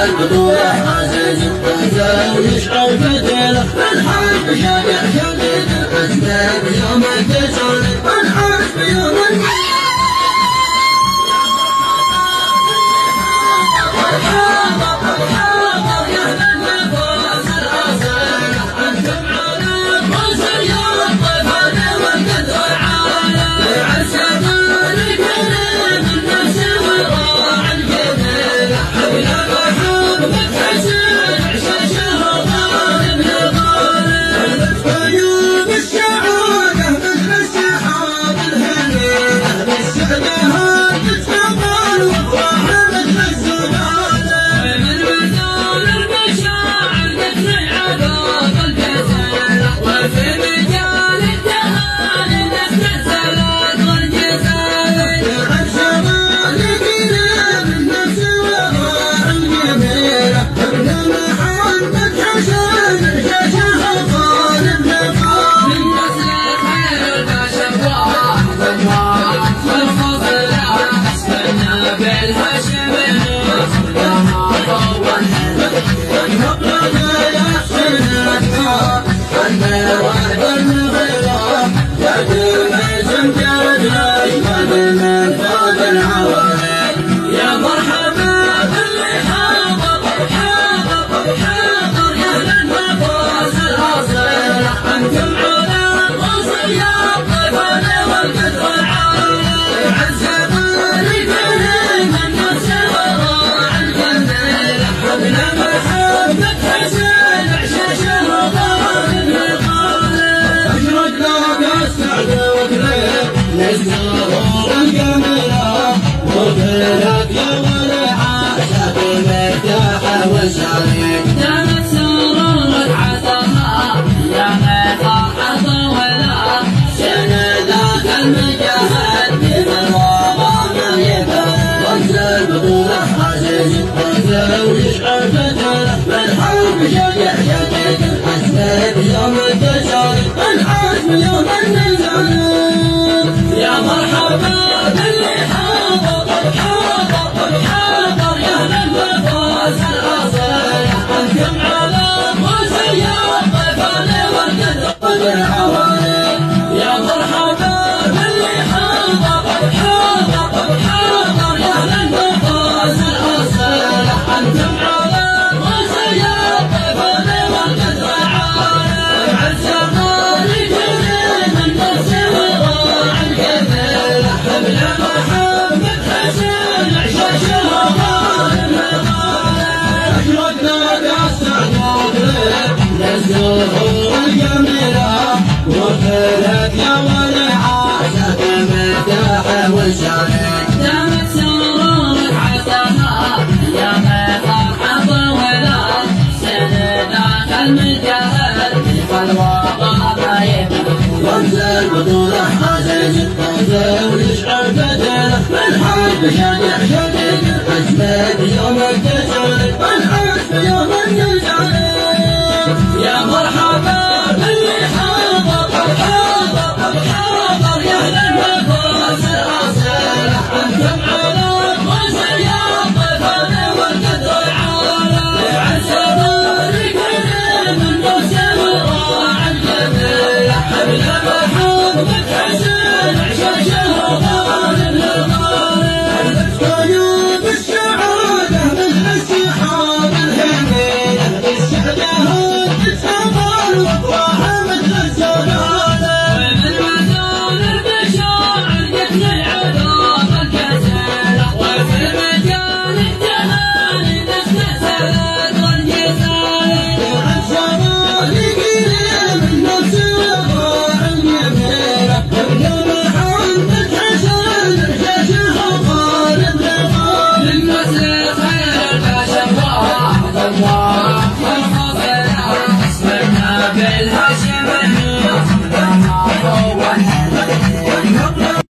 البطولة عزيز الطازة ويشعر بديله الحرب شجع شديد الأسباب يوم التسعود الحرب يوم ويشعر فتره بالحرب شجع شديد الاسباب يوم التشار الحزم يوم النزال يا مرحبا باللي حاضر حاضر حاضر يا من بفوز الاصل انتم على مسير الطفل والقدر والعوالي يا مرحبا باللي حاضر حاضر حاضر يا من بفوز الاصل انتم على مسير الطفل والقدر والعوالي عز مالك من نفسه وراء الكفل حبل محمد حسن عشاش الهضام أشرقنا بالسعد وطلب للزهور الجميلة وفلت يا والعاشق مرتاح وشارك دامت سرورك عساها يا مفرحة طويلة سندك المجهل فالوضع ما يبقى رمز البطولة عزيز الطازة ويشعر بدله من حرب شجع شديد الأسباب يوم الدين